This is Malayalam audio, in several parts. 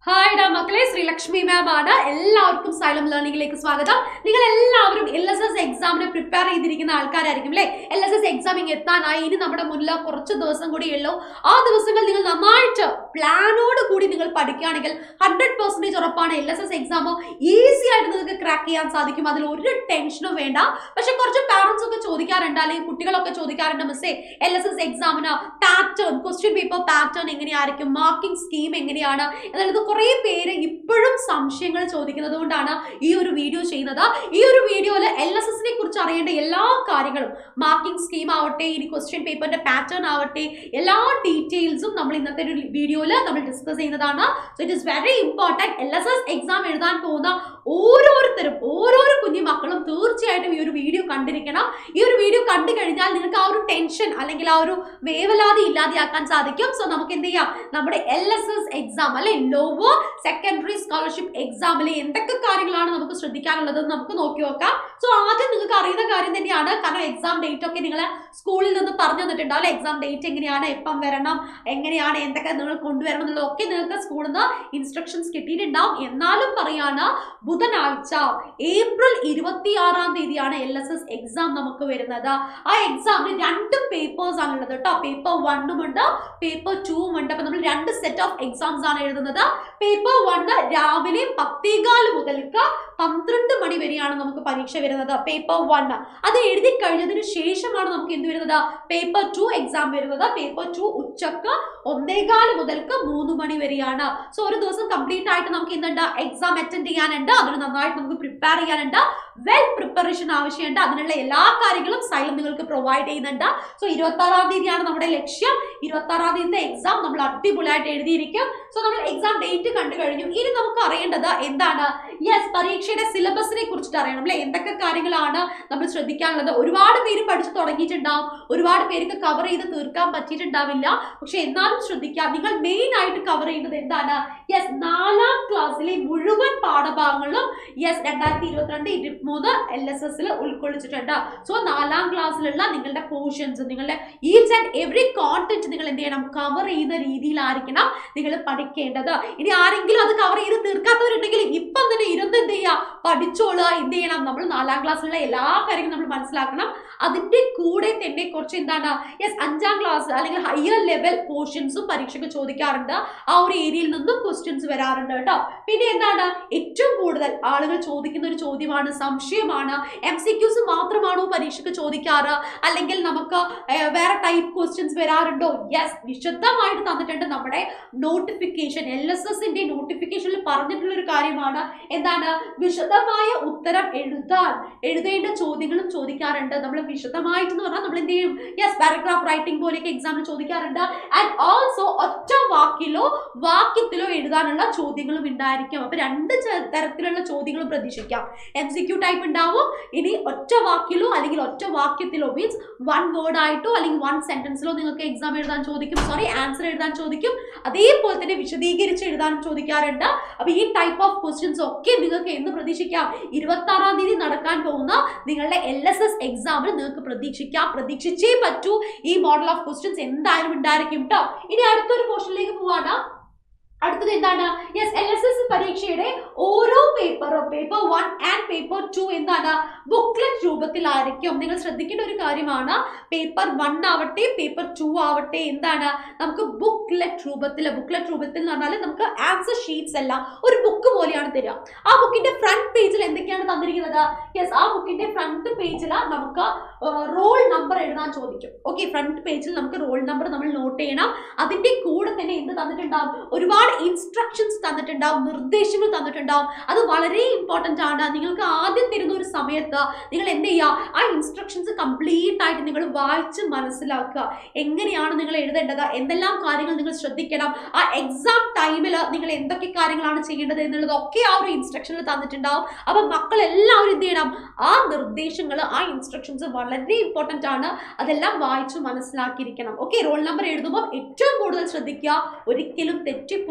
ഹായ് ഡാ മക്കളെ ശ്രീലക്ഷ്മി മാം ആണ് എല്ലാവർക്കും സൈലം ലേണിംഗിലേക്ക് സ്വാഗതം നിങ്ങൾ എല്ലാവരും എൽ എസ് എസ് എക്സാമിന് പ്രിപ്പയർ ചെയ്തിരിക്കുന്ന ആൾക്കാരായിരിക്കും അല്ലേ എൽ എസ് എസ് എക്സാമിങ് എത്താനായി ഇനി നമ്മുടെ മുന്നിൽ കുറച്ച് ദിവസം കൂടി ഉള്ളൂ ആ ദിവസങ്ങൾ നിങ്ങൾ നന്നായിട്ട് പ്ലാനോട് കൂടി നിങ്ങൾ പഠിക്കുകയാണെങ്കിൽ ഹൺഡ്രഡ് പെർസെന്റേജ് ഉറപ്പാണ് L S S exam easy ആയിട്ട് നിങ്ങൾക്ക് ക്രാക്ക് ചെയ്യാൻ സാധിക്കും അതിൽ ഒരു ടെൻഷനും വേണ്ട പക്ഷെ കുറച്ച് പാരന്റ്സ് ഒക്കെ ചോദിക്കാറുണ്ട് അല്ലെങ്കിൽ കുട്ടികളൊക്കെ ചോദിക്കാറുണ്ട് മിസ്സേ എൽ എസ് എസ് എക്സാമിന് പാറ്റേൺ ക്വസ്റ്റ്യൻ പേപ്പർ പാറ്റേൺ എങ്ങനെയായിരിക്കും മാർക്കിംഗ് സ്കീം എങ്ങനെയാണ് എന്നുള്ളത് കുറേ പേര് ഇപ്പോഴും സംശയങ്ങൾ ചോദിക്കുന്നത് കൊണ്ടാണ് ഈ ഒരു വീഡിയോ ചെയ്യുന്നത് ഈ ഒരു വീഡിയോയിൽ എൽ എസ് എസിനെ കുറിച്ച് അറിയേണ്ട എല്ലാ കാര്യങ്ങളും മാർക്കിംഗ് സ്കീം ആവട്ടെ ഇനി ക്വസ്റ്റ്യൻ പേപ്പറിന്റെ പാറ്റേൺ ആവട്ടെ എല്ലാ ഡീറ്റെയിൽസും നമ്മൾ ഇന്നത്തെ ഒരു വീഡിയോയിൽ നമ്മൾ ഡിസ്കസ് ചെയ്യുന്നതാണ് so it is very important L S S exam എഴുതാൻ പോകുന്ന ഓരോരുത്തരും ഓരോരോ കുഞ്ഞു മക്കളും തീർച്ചയായിട്ടും ഈ ഒരു വീഡിയോ കണ്ടിരിക്കണം ഈ ഒരു വീഡിയോ കണ്ടു കഴിഞ്ഞാൽ നിങ്ങൾക്ക് ആ ഒരു ടെൻഷൻ അല്ലെങ്കിൽ ആ ഒരു വേവലാതി ഇല്ലാതെയാക്കാൻ സാധിക്കും സോ നമുക്ക് എന്ത് ചെയ്യാം നമ്മുടെ എൽ എസ് എസ് എക്സാം അല്ലെ ലോവർ സെക്കൻഡറി സ്കോളർഷിപ്പ് എക്സാമിൽ എന്തൊക്കെ കാര്യങ്ങളാണ് നമുക്ക് ശ്രദ്ധിക്കാനുള്ളത് എന്ന് നമുക്ക് നോക്കി നോക്കാം സോ ആദ്യം നിങ്ങൾക്ക് അറിയുന്ന കാര്യം തന്നെയാണ് കാരണം എക്സാം ഡേറ്റ് ഒക്കെ നിങ്ങൾ സ്കൂളിൽ നിന്ന് പറഞ്ഞു തന്നിട്ടുണ്ടാവും അല്ലെ എക്സാം ഡേറ്റ് എങ്ങനെയാണ് എപ്പം വരണം എങ്ങനെയാണ് എന്തൊക്കെ നിങ്ങൾ കൊണ്ടുവരണം എന്നുള്ളതൊക്കെ നിങ്ങൾക്ക് സ്കൂളിൽ നിന്ന് ഇൻസ്ട്രക്ഷൻസ് കിട്ടിയിട്ടുണ്ടാവും എന്നാലും പറയാണ് ബുധനാഴ്ച ഏപ്രിൽ ഇരുപത്തി ആറാം തീയതിയാണ് എൽ എസ് എസ് എക്സാം നമുക്ക് വരുന്നത് ആ എക്സാമിന് രണ്ട് പേപ്പേഴ്സ് ആണ് ഉള്ളത് കേട്ടോ പേപ്പർ വണ്ണും ഉണ്ട് പേപ്പർ ടൂവും ഉണ്ട് അപ്പൊ നമ്മൾ രണ്ട് സെറ്റ് ഓഫ് എക്സാംസ് ആണ് എഴുതുന്നത് പേപ്പർ വണ്ണ് രാവിലെ പത്തേകാല് മുതൽക്ക് പന്ത്രണ്ട് മണി വരെയാണ് നമുക്ക് പരീക്ഷ വരുന്നത് പേപ്പർ വണ്ണ് അത് എഴുതി കഴിഞ്ഞതിന് ശേഷമാണ് നമുക്ക് എന്ത് വരുന്നത് പേപ്പർ ടു എക്സാം വരുന്നത് പേപ്പർ ടു ഉച്ചക്ക് ഒന്നേകാല് മുതൽക്ക് മൂന്ന് മണി വരെയാണ് സോ ഒരു ദിവസം കംപ്ലീറ്റ് ആയിട്ട് നമുക്ക് എന്തുണ്ട് എക്സാം അറ്റൻഡ് ചെയ്യാനുണ്ട് അതിന് നന്നായിട്ട് നമുക്ക് പ്രിപ്പയർ ചെയ്യാനുണ്ട് വെൽ പ്രിപ്പറേഷൻ ആവശ്യമുണ്ട് അതിനുള്ള എല്ലാ കാര്യങ്ങളും സൈലം നിങ്ങൾക്ക് പ്രൊവൈഡ് ചെയ്യുന്നുണ്ട് സോ ഇരുപത്തി ആറാം തീയതിയാണ് നമ്മുടെ ലക്ഷ്യം ഇരുപത്തി ആറാം തീയതി എക്സാം നമ്മൾ അടിപൊളിയായിട്ട് എഴുതിയിരിക്കും സോ നമ്മൾ എക്സാം ഡേറ്റ് കണ്ടു കഴിഞ്ഞു ഇനി നമുക്ക് അറിയേണ്ടത് എന്താണ് യെസ് പരീക്ഷയുടെ സിലബസിനെ കുറിച്ചിട്ട് അറിയണം അല്ലെ എന്തൊക്കെ കാര്യങ്ങളാണ് നമ്മൾ ശ്രദ്ധിക്കാനുള്ളത് ഒരുപാട് പേര് പഠിച്ചു തുടങ്ങിയിട്ടുണ്ടാവും ഒരുപാട് പേർക്ക് കവർ ചെയ്ത് തീർക്കാൻ പറ്റിയിട്ടുണ്ടാവില്ല പക്ഷെ എന്നാലും ശ്രദ്ധിക്കാം നിങ്ങൾ മെയിൻ ആയിട്ട് കവർ ചെയ്യുന്നത് എന്താണ് യെസ് നാലാം ക്ലാസ്സിലെ മുഴുവൻ പാഠഭാഗങ്ങളും യെസ് രണ്ടായിരത്തി ഇരുപത്തിരണ്ട് ഇരുപത്തിമൂന്ന് എൽ എസ് എസിൽ ഉൾക്കൊള്ളിച്ചിട്ടുണ്ട് സോ നാലാം ക്ലാസ്സിലുള്ള നിങ്ങളുടെ പോർഷൻസ് നിങ്ങളുടെ ഈച്ച് ആൻഡ് എവറി കോണ്ടന്റ് നിങ്ങൾ എന്ത് ചെയ്യണം കവർ ചെയ്യുന്ന രീതിയിലായിരിക്കണം നിങ്ങൾ പഠിക്കേണ്ടത് ഇനി ആരെങ്കിലും അത് കവർ ചെയ്ത് തീർക്കാത്തവരുണ്ടെങ്കിൽ ഇപ്പം തന്നെ ഇരുന്ന് എന്ത് ചെയ്യുക പഠിച്ചോളുക എന്ത് ചെയ്യണം നമ്മൾ നാലാം ക്ലാസ്സിലുള്ള എല്ലാ കാര്യങ്ങളും നമ്മൾ മനസ്സിലാക്കണം അതിന്റെ കൂടെ തന്നെ കുറച്ച് എന്താണ് യെസ് അഞ്ചാം ക്ലാസ് അല്ലെങ്കിൽ ഹയർ ലെവൽ പോർഷൻസും പരീക്ഷയ്ക്ക് ചോദിക്കാറുണ്ട് ആ ഒരു ഏരിയയിൽ നിന്നും ക്വസ്റ്റ്യൻസ് വരാറുണ്ട് കേട്ടോ പിന്നെ എന്താണ് ഏറ്റവും കൂടുതൽ ആളുകൾ ചോദിക്കുന്ന ഒരു ചോദ്യമാണ് സംശയമാണ് എം സി ക്യൂസ് മാത്രമാണോ പരീക്ഷയ്ക്ക് ചോദിക്കാറ് അല്ലെങ്കിൽ നമുക്ക് ഏർ, വേറെ ടൈപ്പ് ക്വസ്റ്റ്യൻസ് വരാറുണ്ടോ യെസ് വിശദമായിട്ട് തന്നിട്ടുണ്ട് നമ്മുടെ നോട്ടിഫിക്കേഷൻ എൽ എസ് എസിന്റെ നോട്ടിഫിക്കേഷനിൽ പറഞ്ഞിട്ടുള്ള ഒരു കാര്യമാണ് എന്താണ് വിശദമായ ഉത്തരം എഴുതാൻ എഴുതേണ്ട ചോദ്യങ്ങളും ചോദിക്കാറുണ്ട് നമ്മൾ വിശദമായിട്ട് എന്ന് പറഞ്ഞാൽ നമ്മൾ എന്ത് ചെയ്യും യെസ് പാരഗ്രാഫ് റൈറ്റിംഗ് പോലെയൊക്കെ എക്സാമിന് ചോദിക്കാറുണ്ട് ആൻഡ് ഓൾസോ ഒറ്റ വാക്കിലോ വാക്യത്തിലോ എഴുതാനുള്ള ചോദ്യങ്ങളും ഉണ്ടായിരിക്കും അപ്പൊ രണ്ട് ചെ- തരത്തിലുള്ള ചോദ്യങ്ങളും പ്രതീക്ഷിക്കാം എം സി ക്യൂ ടൈപ്പ് ഉണ്ടാവും ഇനി ഒറ്റ വാക്കിലോ അല്ലെങ്കിൽ ഒറ്റ വാക്യത്തിലോ മീൻസ് വൺ വേർഡ് ആയിട്ടോ അല്ലെങ്കിൽ വൺ സെന്റൻസിലോ നിങ്ങൾക്ക് എക്സാം എഴുതാൻ ചോദിക്കും സോറി ആൻസർ എഴുതാൻ ചോദിക്കും അതേപോലെ തന്നെ വിശദീകരിച്ച് എഴുതാനും ചോദിക്കാറുണ്ട് അപ്പൊ ഈ ടൈപ്പ് ഓഫ് ക്വസ്റ്റ്യൻസ് ഒക്കെ നിങ്ങൾക്ക് എന്ന് പ്രതീക്ഷിക്കാം ഇരുപത്തി ആറാം തീയതി നടക്കാൻ പോകുന്ന നിങ്ങളുടെ എൽ എസ് എസ് എക്സാമിൽ നിങ്ങൾക്ക് പ്രതീക്ഷിക്കാം പ്രതീക്ഷിച്ചേ പറ്റൂ ഈ മോഡൽ ഓഫ് ക്വസ്റ്റ്യൻസ് എന്തായാലും ഉണ്ടായിരിക്കും കേട്ടോ ഇനി അടുത്തൊരു പോർഷനിലേക്ക് പോവാണ് അടുത്തത് എന്താണ് യെസ് എൽ എസ് എസ് പരീക്ഷയുടെ ഓരോ പേപ്പറും paper one and paper two എന്താണ് ബുക്ക്ലെറ്റ് രൂപത്തിലായിരിക്കും നിങ്ങൾ ശ്രദ്ധിക്കേണ്ട ഒരു കാര്യമാണ് പേപ്പർ വൺ ആവട്ടെ പേപ്പർ ടു ആവട്ടെ എന്താണ് നമുക്ക് ബുക്ക്ലെറ്റ് രൂപത്തിൽ ബുക്ക്ലെറ്റ് രൂപത്തിൽ എന്ന് പറഞ്ഞാൽ നമുക്ക് ആൻസർ ഷീറ്റ്സ് എല്ലാം ഒരു ബുക്ക് പോലെയാണ് തരിക ആ ബുക്കിന്റെ ഫ്രണ്ട് പേജിൽ എന്തൊക്കെയാണ് തന്നിരിക്കുന്നത് യെസ് ആ ബുക്കിന്റെ ഫ്രണ്ട് പേജിൽ നമുക്ക് റോൾ നമ്പർ എഴുതാൻ ചോദിക്കും ഓക്കെ ഫ്രണ്ട് പേജിൽ നമുക്ക് റോൾ നമ്പർ നമ്മൾ നോട്ട് ചെയ്യണം അതിന്റെ കൂടെ തന്നെ എന്ത് തന്നിട്ടുണ്ടാവും ഒരുപാട് ഇൻസ്ട്രക്ഷൻസ് തന്നിട്ടുണ്ടാവും നിർദ്ദേശങ്ങൾ തന്നിട്ടുണ്ടാവും അത് വളരെ ഇമ്പോർട്ടൻ്റ് ആണ് നിങ്ങൾക്ക് ആദ്യം തരുന്ന ഒരു സമയത്ത് നിങ്ങൾ എന്ത് ചെയ്യുക ആ ഇൻസ്ട്രക്ഷൻസ് കംപ്ലീറ്റ് ആയിട്ട് നിങ്ങൾ വായിച്ച് മനസ്സിലാക്കുക എങ്ങനെയാണ് നിങ്ങൾ എഴുതേണ്ടത് എന്തെല്ലാം കാര്യങ്ങൾ നിങ്ങൾ ശ്രദ്ധിക്കണം ആ എക്സാം ടൈമിൽ നിങ്ങൾ എന്തൊക്കെ കാര്യങ്ങളാണ് ചെയ്യേണ്ടത് എന്നുള്ളതൊക്കെ ആ ഒരു ഇൻസ്ട്രക്ഷനിൽ തന്നിട്ടുണ്ടാവും അപ്പം മക്കൾ എല്ലാവരും എന്ത് ചെയ്യണം ആ നിർദ്ദേശങ്ങൾ ആ ഇൻസ്ട്രക്ഷൻസ് വളരെ ഇമ്പോർട്ടൻ്റ് ആണ് അതെല്ലാം വായിച്ചു മനസ്സിലാക്കിയിരിക്കണം ഓക്കെ റോൾ നമ്പർ എഴുതുമ്പോൾ ഏറ്റവും കൂടുതൽ ശ്രദ്ധിക്കുക ഒരിക്കലും തെറ്റിപ്പോ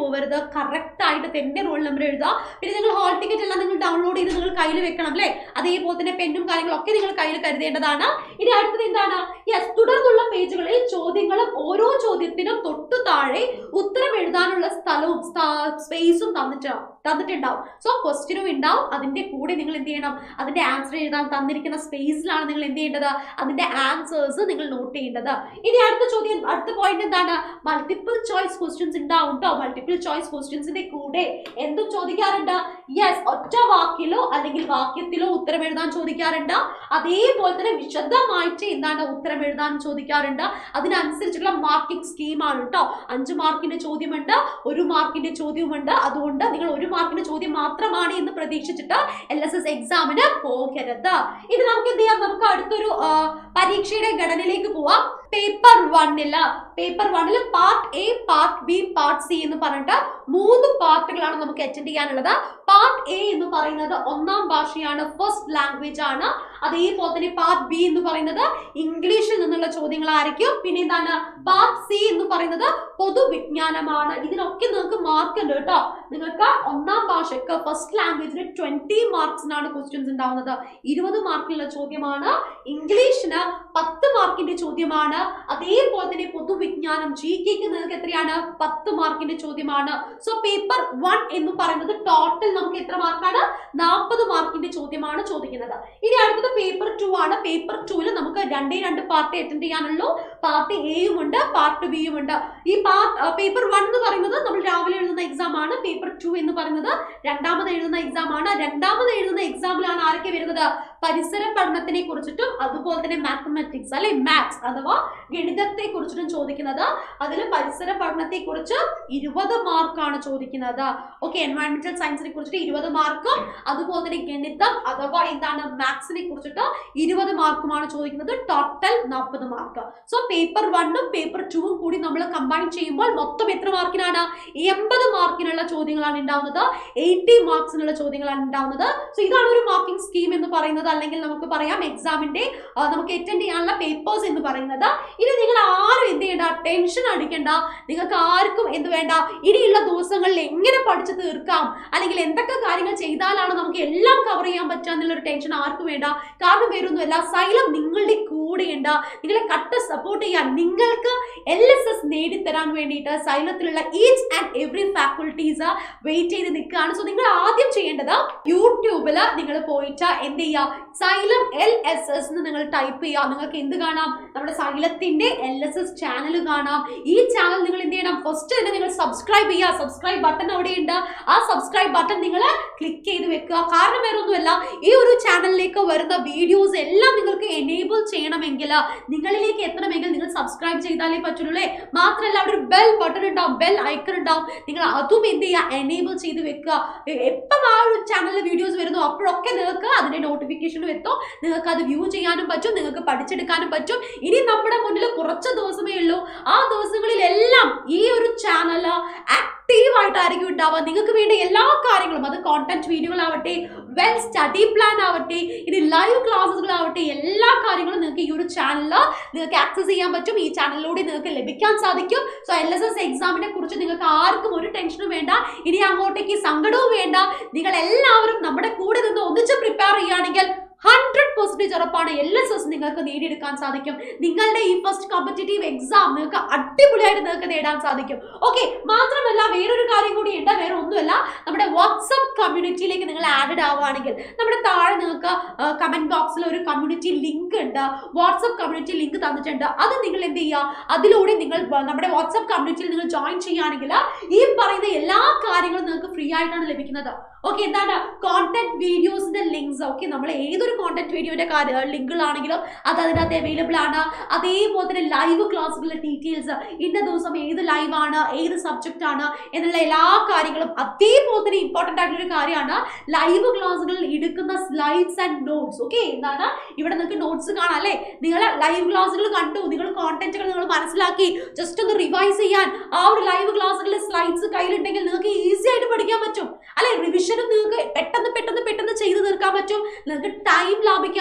പോകരുത് കറക്റ്റ് ആയിട്ട് തന്നെ റോൾ നമ്പർ എഴുതുക പിന്നെ നിങ്ങൾ ഹോൾ ടിക്കറ്റ് എല്ലാം നിങ്ങൾ ഡൗൺലോഡ് ചെയ്ത് നിങ്ങൾ കയ്യിൽ വെക്കണം അല്ലേ അതേപോലെ തന്നെ പെന്നും കാര്യങ്ങളൊക്കെ നിങ്ങൾ കയ്യിൽ കരുതേണ്ടതാണ് ഇനി അടുത്തത് എന്താണ് യെസ് തുടർന്നുള്ള പേജുകളിൽ ചോദ്യങ്ങളും ഓരോ ചോദ്യത്തിനും തൊട്ടു താഴെ ഉത്തരം എഴുതാനുള്ള സ്ഥലവും സ്പേസും തന്നിട്ട് തന്നിട്ടുണ്ടാവും സോ ക്വസ്റ്റ്യനും ഉണ്ടാവും അതിന്റെ കൂടെ നിങ്ങൾ എന്ത് ചെയ്യണം അതിന്റെ ആൻസർ എഴുതാൻ തന്നിരിക്കുന്ന സ്പേസിലാണ് നിങ്ങൾ എന്ത് ചെയ്യേണ്ടത് അതിന്റെ ആൻസേഴ്സ് നിങ്ങൾ നോട്ട് ചെയ്യേണ്ടത് ഇനി അടുത്ത ചോദ്യം അടുത്ത പോയിന്റ് എന്താണ് മൾട്ടിപ്പിൾ ചോയ്സ് ക്വസ്റ്റ്യൻസ് ഉണ്ടാവും കേട്ടോ മൾട്ടിപ്പിൾ ചോയ്സ് ക്വസ്റ്റ്യൻസിന്റെ കൂടെ എന്തും ചോദിക്കാറുണ്ട് യെസ് ഒറ്റ വാക്കിലോ അല്ലെങ്കിൽ വാക്യത്തിലോ ഉത്തരം എഴുതാൻ ചോദിക്കാറുണ്ട് അതേപോലെ തന്നെ വിശദമായിട്ട് എന്താണ് ഉത്തരം എഴുതാൻ ചോദിക്കാറുണ്ട് അതിനനുസരിച്ചുള്ള മാർക്കിംഗ് സ്കീമാണ് കേട്ടോ അഞ്ച് മാർക്കിന്റെ ചോദ്യമുണ്ട് ഒരു മാർക്കിന്റെ ചോദ്യമുണ്ട് അതുകൊണ്ട് നിങ്ങൾ ഒരു മാർക്കിന്റെ ചോദ്യം മാത്രമാണ് എന്ന് പ്രതീക്ഷിച്ചിട്ട് എൽ എസ് എസ് എക്സാമിന് പോകരുത് ഇത് നമുക്ക് എന്ത് ചെയ്യാം നമുക്ക് അടുത്തൊരു ആ, പരീക്ഷയുടെ ഘടനയിലേക്ക് പോവാം പേപ്പർ വണ്ണില് പേപ്പർ വണ്ണിൽ part A part B part C എന്ന് പറഞ്ഞിട്ട് മൂന്ന് പാർട്ടുകളാണ് നമുക്ക് അറ്റൻഡ് ചെയ്യാനുള്ളത് പാർട്ട് എ എന്ന് പറയുന്നത് ഒന്നാം ഭാഷയാണ് ഫസ്റ്റ് ലാംഗ്വേജ് ആണ് അതേപോലെ തന്നെ പാർട്ട് ബി എന്ന് പറയുന്നത് ഇംഗ്ലീഷിൽ നിന്നുള്ള ചോദ്യങ്ങളായിരിക്കും പിന്നെ എന്താണ് പാർട്ട് സി എന്ന് പറയുന്നത് പൊതുവിജ്ഞാനമാണ് ഇതിനൊക്കെ നിങ്ങൾക്ക് മാർക്ക് ഉണ്ട് കേട്ടോ നിങ്ങൾക്ക് ഒന്നാം ഭാഷയ്ക്ക് ഫസ്റ്റ് ലാംഗ്വേജിന് ട്വന്റി മാർക്സിനാണ് ക്വസ്റ്റ്യൻസ് ഉണ്ടാവുന്നത് ഇരുപത് മാർക്കിലുള്ള ചോദ്യമാണ് ഇംഗ്ലീഷിന് പത്ത് മാർക്കിന്റെ ചോദ്യമാണ് അതേപോലെ തന്നെ പൊതുവിജ്ഞാനം ജി കെക്ക് നിങ്ങൾക്ക് എത്രയാണ് പത്ത് മാർക്കിന്റെ ചോദ്യമാണ് സോ പേപ്പർ വൺ എന്ന് പറയുന്നത് ടോട്ടൽ നമുക്ക് എത്ര മാർക്കാണ് നാൽപ്പത് മാർക്കിന്റെ ചോദ്യമാണ് ചോദിക്കുന്നത് ഇനി അടുത്തത് പേപ്പർ ടു ആണ് പേപ്പർ ടുവിൽ നമുക്ക് രണ്ടേ രണ്ട് പാർട്ട് അറ്റൻഡ് ചെയ്യാനുള്ളൂ പാർട്ട് എയും ഉണ്ട് പാർട്ട് ബിയും ഉണ്ട് ഈ പാർട്ട് പേപ്പർ വൺ എന്ന് പറയുന്നത് നമ്മൾ രാവിലെ എഴുതുന്ന എക്സാം ആണ് പേപ്പർ ടു എന്ന് പറയുന്നത് രണ്ടാമത് എഴുതുന്ന എക്സാം ആണ് രണ്ടാമത് എഴുതുന്ന എക്സാമിലാണ് ആരൊക്കെ വരുന്നത് പരിസര പഠനത്തിനെ കുറിച്ചിട്ടും അതുപോലെ തന്നെ മാത്തമാറ്റിക്സ് അല്ലെ മാത്സ് അഥവാ ഗണിതത്തെ കുറിച്ചിട്ടും ചോദിക്കുന്നത് അതിൽ പരിസര പഠനത്തെ കുറിച്ച് ഇരുപത് മാർക്കാണ് ചോദിക്കുന്നത് ഓക്കെ എൻവയൺമെന്റൽ സയൻസിനെ കുറിച്ചിട്ട് ഇരുപത് മാർക്കും അതുപോലെ തന്നെ ഗണിതം അഥവാ എന്താണ് മാത്സിനെ കുറിച്ചിട്ട് ഇരുപത് മാർക്കുമാണ് ചോദിക്കുന്നത് ടോട്ടൽ നാൽപ്പത് മാർക്ക് സോ പേപ്പർ വണ്ണും പേപ്പർ ടൂവും കൂടി നമ്മൾ കമ്പൈൻ ചെയ്യുമ്പോൾ മൊത്തം എത്ര മാർക്കിനാണ് എൺപത് മാർക്കിനുള്ള ചോദ്യങ്ങളാണ് ഉണ്ടാവുന്നത് എയ്റ്റി മാർക്സിനുള്ള ചോദ്യങ്ങളാണ് ഉണ്ടാവുന്നത് സോ ഇതാണ് ഒരു മാർക്കിംഗ് സ്കീം എന്ന് പറയുന്നത് അല്ലെങ്കിൽ നമുക്ക് പറയാം എക്സാമിന്റെ ആ, നമുക്ക് അറ്റൻഡ് ചെയ്യാനുള്ള പേപ്പേഴ്സ് എന്ന് പറയുന്നത് ഇനി നിങ്ങൾ ആരും എന്ത് ചെയ്യണ്ട ടെൻഷൻ അടിക്കണ്ട നിങ്ങൾക്ക് ആർക്കും എന്ത് വേണ്ട ഇനിയുള്ള ദിവസങ്ങളിൽ എങ്ങനെ പഠിച്ചു തീർക്കാം അല്ലെങ്കിൽ എന്തൊക്കെ കാര്യങ്ങൾ ചെയ്താലാണ് നമുക്ക് എല്ലാം കവർ ചെയ്യാൻ പറ്റുക എന്നുള്ളൊരു ടെൻഷൻ ആർക്കും വേണ്ട കാരണം വേറൊന്നുമല്ല സൈലം നിങ്ങളുടെ കൂടെയുണ്ട് നിങ്ങളെ കട്ട സപ്പോർട്ട് ചെയ്യാൻ നിങ്ങൾക്ക് എൽ എസ് എസ് നേടിത്തരാൻ വേണ്ടിയിട്ട് സൈലത്തിലുള്ള each and every faculties wait ചെയ്ത് നിൽക്കുകയാണ് സോ നിങ്ങൾ ആദ്യം ചെയ്യേണ്ടത് യൂട്യൂബിൽ നിങ്ങൾ പോയിട്ട് എന്ത് ചെയ്യുക സൈലം എൽ എസ് എസ് എന്ന് നിങ്ങൾ ടൈപ്പ് ചെയ്യുക നിങ്ങൾക്ക് എന്ത് കാണാം നമ്മുടെ സൈലത്തിന്റെ എൽ എസ് എസ് ചാനൽ കാണാം ഈ ചാനൽ നിങ്ങൾ എന്ത് ചെയ്യണം ഫസ്റ്റ് തന്നെ നിങ്ങൾ സബ്സ്ക്രൈബ് ചെയ്യുക സബ്സ്ക്രൈബ് ബട്ടൺ അവിടെയുണ്ട് ആ സബ്സ്ക്രൈബ് ബട്ടൺ നിങ്ങൾ ക്ലിക്ക് ചെയ്ത് വെക്കുക കാരണം വേറെ ഒന്നുമല്ല ഈ ഒരു ചാനലിലേക്ക് വരുന്ന വീഡിയോസ് എല്ലാം നിങ്ങൾക്ക് എനേബിൾ ചെയ്യണമെങ്കിൽ നിങ്ങളിലേക്ക് എത്തണമെങ്കിൽ നിങ്ങൾ സബ്സ്ക്രൈബ് ചെയ്താലേ പറ്റുള്ളൂ അല്ലേ മാത്രമല്ല അവിടെ ഒരു ബെൽ ബട്ടൺ ഉണ്ടാവും ബെൽ ഐക്കൺ ഉണ്ടാവും നിങ്ങൾ അതും എന്ത് ചെയ്യുക എനേബിൾ ചെയ്ത് വെക്കുക എ- എപ്പം ആ ഒരു ചാനലിൽ വീഡിയോസ് വരുന്നു അപ്പോഴൊക്കെ നിങ്ങൾക്ക് അതിന്റെ നോട്ടിഫിക്കേഷനും എത്തും നിങ്ങൾക്ക് അത് വ്യൂ ചെയ്യാനും പറ്റും നിങ്ങൾക്ക് പഠിച്ചെടുക്കാനും പറ്റും ഇനി നമ്മുടെ മുന്നിൽ കുറച്ച് ദിവസമേ ഉള്ളൂ ആ ദിവസങ്ങളിലെല്ലാം ഈ ഒരു ചാനൽ ആക്റ്റീവ് ആയിട്ടായിരിക്കും ഉണ്ടാവുക നിങ്ങൾക്ക് വേണ്ട എല്ലാ കാര്യങ്ങളും അത് കോണ്ടന്റ് വീഡിയോകളാവട്ടെ വെൽ സ്റ്റഡി പ്ലാൻ ആവട്ടെ ഇനി ലൈവ് ക്ലാസ്സുകളാവട്ടെ എല്ലാ കാര്യങ്ങളും നിങ്ങൾക്ക് ഈ ഒരു ചാനലിൽ നിങ്ങൾക്ക് ആക്സസ് ചെയ്യാൻ പറ്റും ഈ ചാനലിലൂടെ നിങ്ങൾക്ക് ലഭിക്കാൻ സാധിക്കും സോ എൽ എസ് എസ് എക്സാമിനെ കുറിച്ച് നിങ്ങൾക്ക് ആർക്കും ഒരു ടെൻഷനും വേണ്ട ഇനി അങ്ങോട്ടേക്ക് സങ്കടവും വേണ്ട നിങ്ങൾ എല്ലാവരും നമ്മുടെ കൂടെ നിന്ന് ഒന്നിച്ച് പ്രിപ്പയർ ചെയ്യുകയാണെങ്കിൽ ഹൺഡ്രഡ് പെർസെൻറ്റേജ് ഉറപ്പാണ് എൽ എസ് എസ് നിങ്ങൾക്ക് നേടിയെടുക്കാൻ സാധിക്കും നിങ്ങളുടെ ഈ ഫസ്റ്റ് കോമ്പറ്റേറ്റീവ് എക്സാം നിങ്ങൾക്ക് അടിപൊളിയായിട്ട് നിങ്ങൾക്ക് നേടാൻ സാധിക്കും ഓക്കെ മാത്രമല്ല വേറൊരു കാര്യം കൂടി ഉണ്ട് വേറെ ഒന്നുമല്ല നമ്മുടെ വാട്സപ്പ് കമ്മ്യൂണിറ്റിയിലേക്ക് നിങ്ങൾ ആഡഡ് ആവുകയാണെങ്കിൽ നമ്മുടെ താഴെ നിങ്ങൾക്ക് കമന്റ് ബോക്സിൽ ഒരു കമ്മ്യൂണിറ്റി ലിങ്ക് ഉണ്ട് വാട്സപ്പ് കമ്മ്യൂണിറ്റി ലിങ്ക് തന്നിട്ടുണ്ട് അത് നിങ്ങൾ എന്ത് ചെയ്യുക അതിലൂടെ നിങ്ങൾ വ- നമ്മുടെ വാട്സപ്പ് കമ്മ്യൂണിറ്റിയിൽ നിങ്ങൾ ജോയിൻ ചെയ്യുകയാണെങ്കിൽ ഈ പറയുന്ന എല്ലാ കാര്യങ്ങളും നിങ്ങൾക്ക് ഫ്രീ ആയിട്ടാണ് ലഭിക്കുന്നത് ഓക്കെ എന്താണ് കോണ്ടന്റ് വീഡിയോസിന്റെ ലിങ്ക്സ് ഓക്കെ നമ്മൾ ഏതൊരു കോണ്ടന്റ് വീഡിയോന്റെ ലിങ്കുകളാണെങ്കിലും അത് അതിനകത്ത് അവൈലബിൾ ആണ് അതേപോലെ തന്നെ ലൈവ് ക്ലാസ്സുകളുടെ ഡീറ്റെയിൽസ് ഇന്ന ദിവസം ഏത് ലൈവ് ആണ് ഏത് സബ്ജക്റ്റ് ആണ് എന്നുള്ള എല്ലാ കാര്യങ്ങളും അതേപോലെ തന്നെ ഇമ്പോർട്ടന്റ് ആയിട്ടുള്ള ഒരു കാര്യമാണ് ലൈവ് ക്ലാസ്സുകളിൽ എടുക്കുന്ന സ്ലൈഡ്സ് ആൻഡ് നോട്ട്സ് ഓക്കെ എന്താണ് ഇവിടെ നിങ്ങൾക്ക് നോട്ട്സ് കാണാം അല്ലേ നിങ്ങൾ ലൈവ് ക്ലാസ്സുകൾ കണ്ടു നിങ്ങൾ കോണ്ടന്റുകൾ നിങ്ങൾ മനസ്സിലാക്കി ജസ്റ്റ് ഒന്ന് റിവൈസ് ചെയ്യാൻ ആ ഒരു ലൈവ് ക്ലാസ്സുകളിലെ സ്ലൈഡ്സ് കയ്യിലുണ്ടെങ്കിൽ നിങ്ങൾക്ക് ഈസി ആയിട്ട് പഠിക്കാൻ പറ്റും അല്ലെ റിവിഷനും നിങ്ങൾക്ക് പെട്ടെന്ന് പെട്ടെന്ന് പെട്ടെന്ന് ചെയ്ത് തീർക്കാൻ പറ്റും നിങ്ങൾക്ക് ടൈം ലാഭിക്കാൻ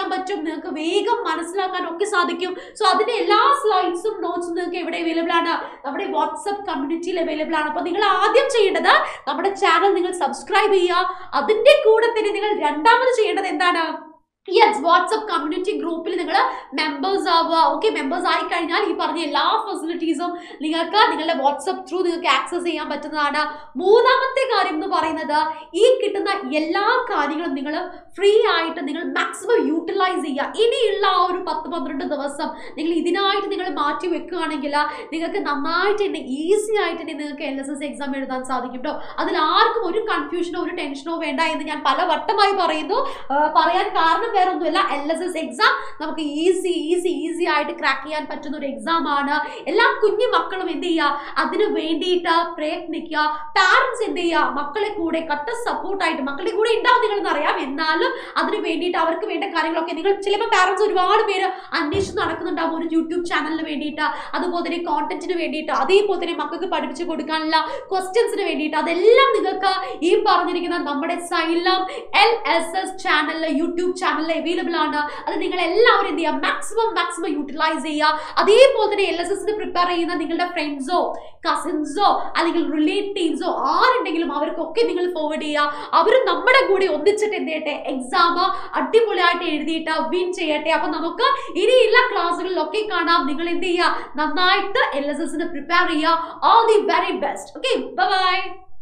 ചെയ്യാൻ പറ്റും നിങ്ങൾക്ക് വേഗം മനസ്സിലാക്കാൻ ഒക്കെ സാധിക്കും സോ അതിന്റെ എല്ലാ സ്ലൈഡ്സും നോട്ട്സും നിങ്ങൾക്ക് എവിടെ അവൈലബിൾ ആണ് നമ്മുടെ വാട്സപ്പ് കമ്മ്യൂണിറ്റിയിൽ അവൈലബിൾ ആണ് അപ്പോൾ നിങ്ങൾ ആദ്യം ചെയ്യേണ്ടത് നമ്മുടെ ചാനൽ നിങ്ങൾ സബ്സ്ക്രൈബ് ചെയ്യുക അതിന്റെ കൂടെ തന്നെ നിങ്ങൾ രണ്ടാമത് ചെയ്യേണ്ടത് എന്താണ് യെസ് വാട്സപ്പ് കമ്മ്യൂണിറ്റി ഗ്രൂപ്പിൽ നിങ്ങൾ മെമ്പേഴ്സ് ആവുക ഓക്കെ മെമ്പേഴ്സ് ആയി കഴിഞ്ഞാൽ ഈ പറഞ്ഞ എല്ലാ ഫെസിലിറ്റീസും നിങ്ങൾക്ക് നിങ്ങളുടെ വാട്സപ്പ് ത്രൂ നിങ്ങൾക്ക് ആക്സസ് ചെയ്യാൻ പറ്റുന്നതാണ് മൂന്നാമത്തെ കാര്യം എന്ന് പറയുന്നത് ഈ കിട്ടുന്ന എല്ലാ കാര്യങ്ങളും നിങ്ങൾ ഫ്രീ ആയിട്ട് നിങ്ങൾ മാക്സിമം യൂട്ടിലൈസ് ചെയ്യുക ഇനിയുള്ള ആ ഒരു പത്ത് പന്ത്രണ്ട് ദിവസം നിങ്ങൾ ഇതിനായിട്ട് നിങ്ങൾ മാറ്റി വെക്കുകയാണെങ്കിൽ നിങ്ങൾക്ക് നന്നായിട്ട് തന്നെ ഈസി ആയിട്ട് തന്നെ നിങ്ങൾക്ക് എൽ എസ് എസ് എക്സാം എഴുതാൻ സാധിക്കും കേട്ടോ അതിൽ ആർക്കും ഒരു കൺഫ്യൂഷനോ ഒരു ടെൻഷനോ വേണ്ട എന്ന് ഞാൻ പല വട്ടമായി പറയുന്നു ആ, പറയാൻ കാരണം വേറെ ഒന്നുമില്ല എൽ എസ് എസ് എക്സാം നമുക്ക് ഈസി ഈസി ഈസി ആയിട്ട് ക്രാക്ക് ചെയ്യാൻ പറ്റുന്ന ഒരു എക്സാം ആണ് എല്ലാ കുഞ്ഞു മക്കളും എന്ത് ചെയ്യുക അതിന് വേണ്ടിയിട്ട് പ്രയത്നിക്കുക പാരൻസ് എന്ത് ചെയ്യുക മക്കളെ കൂടെ കട്ട സപ്പോർട്ടായിട്ട് മക്കളുടെ കൂടെ ഉണ്ടാവും നിങ്ങളെന്ന് അറിയാം എന്നാലും അതിന് വേണ്ടിയിട്ട് അവർക്ക് വേണ്ട കാര്യങ്ങളൊക്കെ നിങ്ങൾ ചിലപ്പോൾ പാരൻസ് ഒരുപാട് പേര് അന്വേഷിച്ച് നടക്കുന്നുണ്ടാവും ഒരു യൂട്യൂബ് ചാനലിന് വേണ്ടിയിട്ട് അതുപോലെ തന്നെ കോണ്ടന്റിന് വേണ്ടിയിട്ട് അതേപോലെ തന്നെ മക്കൾക്ക് പഠിപ്പിച്ചു കൊടുക്കാനുള്ള ക്വസ്റ്റ്യൻസിന് വേണ്ടിയിട്ട് അതെല്ലാം നിങ്ങൾക്ക് ഈ പറഞ്ഞിരിക്കുന്ന നമ്മുടെ സൈലം എൽ എസ് എസ് ചാനലിൽ യൂട്യൂബ് ചാനലിൽ അവൈലബിൾ ആണ് അത് നിങ്ങൾ എല്ലാവരും എന്ത് ചെയ്യുക മാക്സിമം മാക്സിമം യൂട്ടിലൈസ് ചെയ്യുക അതേപോലെ തന്നെ എൽ എസ് എസിന് പ്രിപ്പയർ ചെയ്യുന്ന നിങ്ങളുടെ ഫ്രണ്ട്സോ കസിൻസോ അല്ലെങ്കിൽ റിലേറ്റീവ്സോ ആരുണ്ടെങ്കിലും അവർക്കൊക്കെ നിങ്ങൾ ഫോർവേഡ് ചെയ്യുക അവർ നമ്മുടെ കൂടെ ഒന്നിച്ചിട്ട് എന്ത് ചെയ്യട്ടെ എക്സാം അടിപൊളിയായിട്ട് എഴുതിയിട്ട് വിൻ ചെയ്യട്ടെ അപ്പൊ നമുക്ക് ഇനിയുള്ള ക്ലാസ്സുകളിലൊക്കെ കാണാം നിങ്ങൾ എന്ത് ചെയ്യുക നന്നായിട്ട് എൽ എസ് എസിന് പ്രിപ്പയർ ചെയ്യുക all the very best okay by